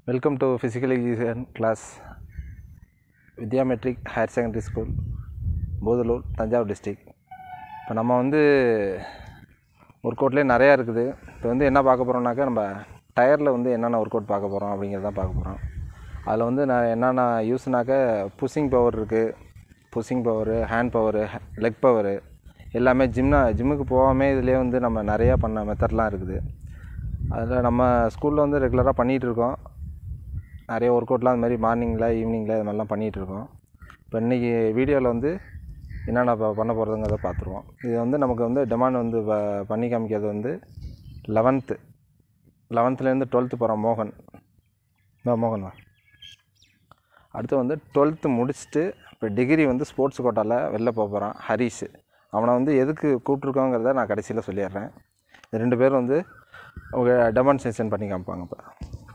welcome to physical education class Vidya matric higher secondary school Pothalur Thanjavur district இப்போ நம்ம வந்து work அவுட்லேயே நிறையா இருக்குது இப்போ வந்து என்ன பார்க்க போகிறோம்னாக்கா நம்ம டயரில் வந்து என்னென்ன ஒர்க் அவுட் பார்க்க போகிறோம் அப்படிங்கிறத பார்க்க போகிறோம் அதில் வந்து நான் என்னென்ன யூஸ்னாக்க புஷிங் பவர் இருக்குது pushing power hand power leg power எல்லாமே ஜிம்னா ஜிம்முக்கு போகாமே இதுலேயே வந்து நம்ம நிறையா பண்ண மெத்தட்லாம் இருக்குது அதில் நம்ம ஸ்கூலில் வந்து ரெகுலராக பண்ணிகிட்டு இருக்கோம் நிறைய ஒர்க் அவுட்லாம் அது மாதிரி மார்னிங்கில் ஈவினிங்கில் இது மாதிரிலாம் பண்ணிகிட்டு இருக்கோம் இப்போ இன்றைக்கி வீடியோவில் வந்து என்னென்ன ப பண்ண போகிறதுங்கிறத பார்த்துருவோம் இது வந்து நமக்கு வந்து டெமாண்ட் வந்து ப பண்ணி காமிக்கிறது வந்து லெவன்த்து லெவன்த்துலேருந்து டுவெல்த்து போகிறான் மோகன் வா மோகன் வா அடுத்து வந்து டுவெல்த்து முடிச்சுட்டு இப்போ டிகிரி வந்து ஸ்போர்ட்ஸ் கோட்டாவில் வெளில போக போகிறான் ஹரிஷ் அவனை வந்து எதுக்கு கூப்பிட்ருக்கோங்கிறத நான் கடைசியில் சொல்லிடுறேன் இந்த ரெண்டு பேரும் வந்து அவங்க டெமான்ஸ்ட்ரேஷன் பண்ணி காமிப்பாங்க இப்போ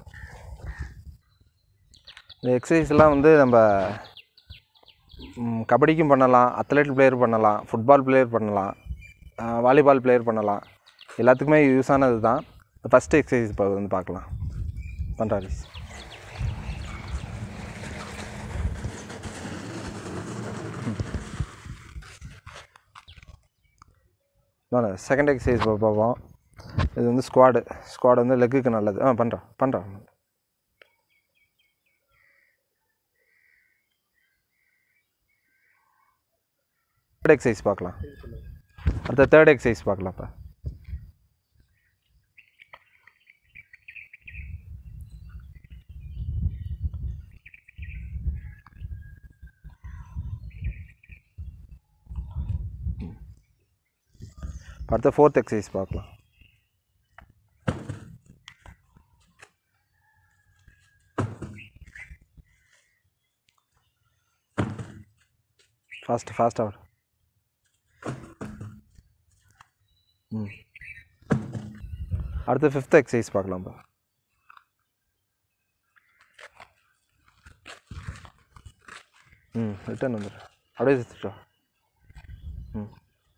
இந்த எக்ஸசைஸ்லாம் வந்து நம்ம ம், கபடிக்கும் பண்ணலாம் அத்லெட் பிளேயர் பண்ணலாம் ஃபுட்பால் பிளேயர் பண்ணலாம் வாலிபால் பிளேயர் பண்ணலாம் எல்லாத்துக்குமே யூஸ் ஆனது தான் ஃபஸ்ட்டு எக்ஸசைஸ் இப்போ வந்து பார்க்கலாம் பண்ணுறாரு செகண்ட் எக்ஸசைஸ் பார்ப்போம் இது வந்து ஸ்குவாடு ஸ்குவாடு வந்து லெக்குக்கு நல்லது ஆ பண்ணுறோம் பண்ணுறோம் தேர்ட் எக்ஸசைஸ் பார்க்கலாம் அடுத்த தேர்ட் எக்ஸசைஸ் பார்க்கலாம் இப்போ அடுத்த ஃபோர்த் எக்ஸசைஸ் பார்க்கலாம் ஃபாஸ்ட் ஃபாஸ்ட்டாக ம் அடுத்து ஃபிஃப்த் எக்ஸசைஸ் பார்க்கலாம் இப்போ ம் ரிட்டர்ன் வந்துடு அப்படியே சுற்றிட்டோம் ம்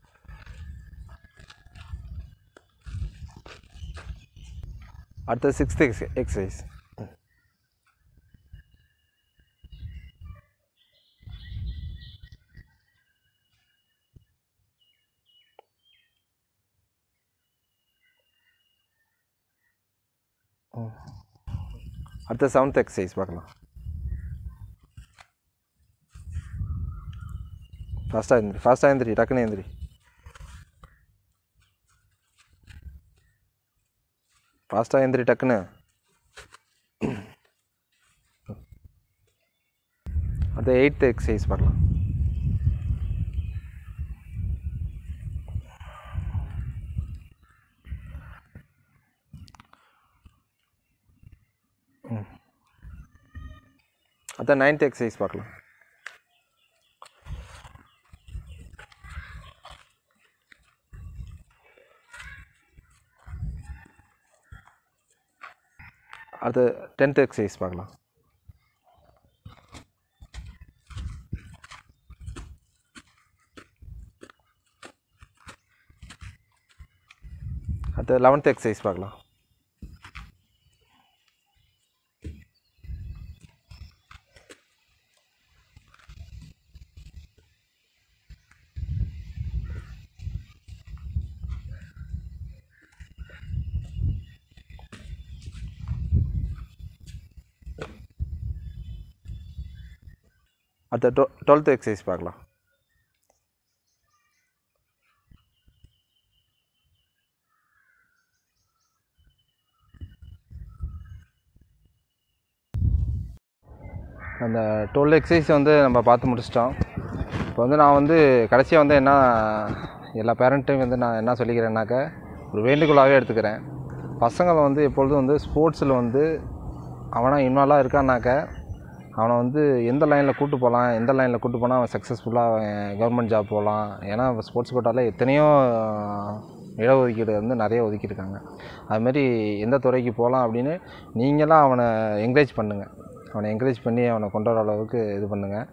அடுத்து சிக்ஸ்த் எக்ஸ் எக்ஸசைஸ் அடுத்த செவன்த் எக்ஸசைஸ் பார்க்கலாம் ஃபாஸ்ட்டாக எழுந்திரி ஃபாஸ்ட்டாக எழுந்திரி டக்குன்னு எழுந்திரி ஃபாஸ்ட்டாக எழுந்திரி டக்குன்னு அடுத்த எயித்து எக்ஸசைஸ் பார்க்கலாம் அடுத்த நைன்த் எக்ஸசைஸ் பார்க்கலாம் அடுத்து டென்த் எக்ஸசைஸ் பார்க்கலாம் அடுத்து லெவன்த் எக்ஸசைஸ் பார்க்கலாம் அடுத்த டுவெ டுவெல்த் எக்ஸசைஸ் பார்க்கலாம் அந்த டுவெல் எக்ஸசைஸ் வந்து நம்ம பார்த்து முடிச்சிட்டோம் இப்போ வந்து நான் வந்து கடைசியாக வந்து என்ன எல்லா பேரண்ட்டையும் வந்து நான் என்ன சொல்லிக்கிறேன்னாக்க ஒரு வேண்டுகோளாகவே எடுத்துக்கிறேன் பசங்களை வந்து எப்பொழுதும் வந்து ஸ்போர்ட்ஸில் வந்து அவனாக இன்வால்வாக இருக்கான்னாக்க அவனை வந்து எந்த லைனில் கூட்டு போகலாம் எந்த லைனில் கூட்டு போனால் அவன் சக்ஸஸ்ஃபுல்லாக கவர்மெண்ட் ஜாப் போகலாம் ஏன்னா ஸ்போர்ட்ஸ் கோட்டாவில் எத்தனையோ இடஒதுக்கீடு வந்து நிறைய ஒதுக்கியிருக்காங்க அதுமாரி எந்த துறைக்கு போகலாம் அப்படின்னு நீங்களாம் அவனை என்கரேஜ் பண்ணுங்கள் அவனை என்கரேஜ் பண்ணி அவனை கொண்டு வர அளவுக்கு இது பண்ணுங்கள்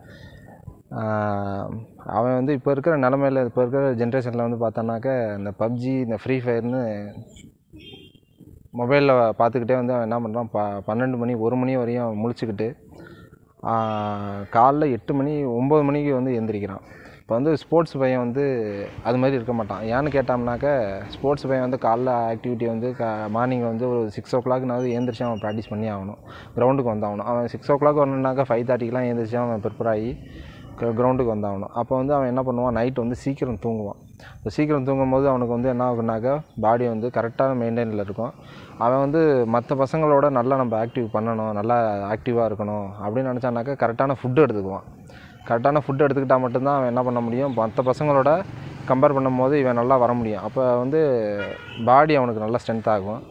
அவன் வந்து இப்போ இருக்கிற நிலமையில இப்போ இருக்கிற ஜென்ரேஷனில் வந்து பார்த்தோன்னாக்க இந்த பப்ஜி இந்த ஃப்ரீ ஃபயர்னு மொபைலில் பார்த்துக்கிட்டே வந்து அவன் என்ன பண்ணுறான் ப பன்னெண்டு மணி ஒரு மணி வரையும் முழிச்சுக்கிட்டு காலைல எட்டு மணி ஒம்பது மணிக்கு வந்து எந்திரிக்கிறான் இப்போ வந்து ஸ்போர்ட்ஸ் பையன் வந்து அது மாதிரி இருக்க மாட்டான் ஏன்னு கேட்டோம்னாக்க ஸ்போர்ட்ஸ் பையன் வந்து காலைல ஆக்டிவிட்டி வந்து க மார்னிங் வந்து ஒரு சிக்ஸ் ஓ கிளாக்னாவது ஏந்திரிச்சு அவன் ப்ராக்டிஸ் பண்ணி ஆகணும் கிரவுண்டுக்கு வந்தாகணும் அவன் சிக்ஸ் ஓ கிளாக் வரணுன்னாக்கா ஃபைவ் தேர்ட்டிக்கெலாம் ஏந்திரிச்சு அவன் ப்ரிப்பேர் ஆகி கிரவுண்டுக்கு வந்தாகணும் அப்போ வந்து அவன் என்ன பண்ணுவான் நைட் வந்து சீக்கிரம் தூங்குவான் இப்போ சீக்கிரம் தூங்கும்போது அவனுக்கு வந்து என்ன ஆகுனாக்கா பாடி வந்து கரெக்டான மெயின்டைனில் இருக்கும் அவன் வந்து மற்ற பசங்களோட நல்லா நம்ம ஆக்டிவ் பண்ணணும் நல்லா ஆக்டிவாக இருக்கணும் அப்படின்னு நினச்சானாக்கா கரெக்டான ஃபுட்டு எடுத்துக்குவான் கரெக்டான ஃபுட்டு எடுத்துக்கிட்டால் மட்டும்தான் அவன் என்ன பண்ண முடியும் மற்ற பசங்களோட கம்பேர் பண்ணும்போது இவன் நல்லா வர முடியும் அப்போ வந்து பாடி அவனுக்கு நல்லா ஸ்ட்ரென்த் ஆகும்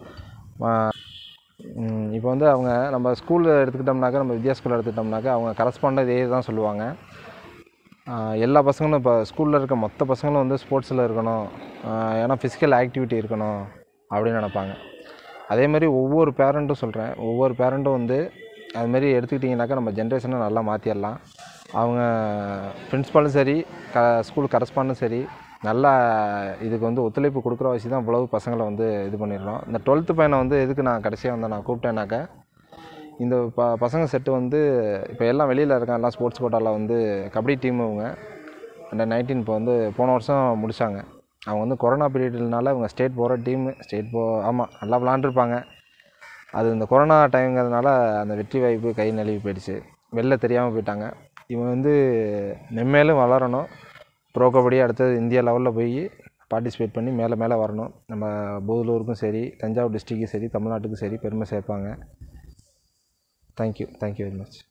இப்போ வந்து அவங்க நம்ம ஸ்கூலில் எடுத்துக்கிட்டோம்னாக்கா நம்ம வித்யா ஸ்கூலில் எடுத்துக்கிட்டோம்னாக்கா அவங்க கரஸ்பாண்டாக இதே தான் சொல்லுவாங்க எல்லா பசங்களும் இப்போ ஸ்கூலில் இருக்க மொத்த பசங்களும் வந்து ஸ்போர்ட்ஸில் இருக்கணும் ஏன்னா ஃபிசிக்கல் ஆக்டிவிட்டி இருக்கணும் அப்படின்னு நினப்பாங்க அதே மாதிரி ஒவ்வொரு பேரண்ட்டும் சொல்கிறேன் ஒவ்வொரு பேரண்ட்டும் வந்து அதுமாரி எடுத்துக்கிட்டிங்கனாக்கா நம்ம ஜென்ரேஷனை நல்லா மாற்றிடலாம் அவங்க பிரின்ஸ்பாலும் சரி க ஸ்கூல் கரஸ்பாண்டும் சரி நல்லா இதுக்கு வந்து ஒத்துழைப்பு கொடுக்குற வச்சு தான் இவ்வளவு பசங்களை வந்து இது பண்ணிடுறோம் இந்த டுவெல்த்து பையனை வந்து எதுக்கு நான் கடைசியாக வந்து நான் கூப்பிட்டேனாக்கா இந்த ப பசங்க செட்டு வந்து இப்போ எல்லாம் வெளியில் இருக்கான் எல்லாம் ஸ்போர்ட்ஸ் கோட்டாவில் வந்து கபடி டீம் அவங்க அண்டர் நைன்டீன் இப்போ வந்து போன வருஷம் முடித்தாங்க அவங்க வந்து கொரோனா பீரியட்னால அவங்க ஸ்டேட் போகிற டீமு ஸ்டேட் போ ஆமாம் நல்லா விளாண்டுருப்பாங்க அது இந்த கொரோனா டைம்ங்கிறதுனால அந்த வெற்றி வாய்ப்பு கை நழுவி போயிடுச்சு வெளில தெரியாமல் போயிட்டாங்க இவன் வந்து மென்மேலும் வளரணும் ப்ரோ கபடி அடுத்தது இந்தியா லெவலில் போய் பார்ட்டிசிபேட் பண்ணி மேலே மேலே வரணும் நம்ம பூதலூருக்கும் சரி தஞ்சாவூர் டிஸ்ட்ரிக்கும் சரி தமிழ்நாட்டுக்கும் சரி பெருமை சேர்ப்பாங்க தேங்க்யூ தேங்க்யூ வெரி மச்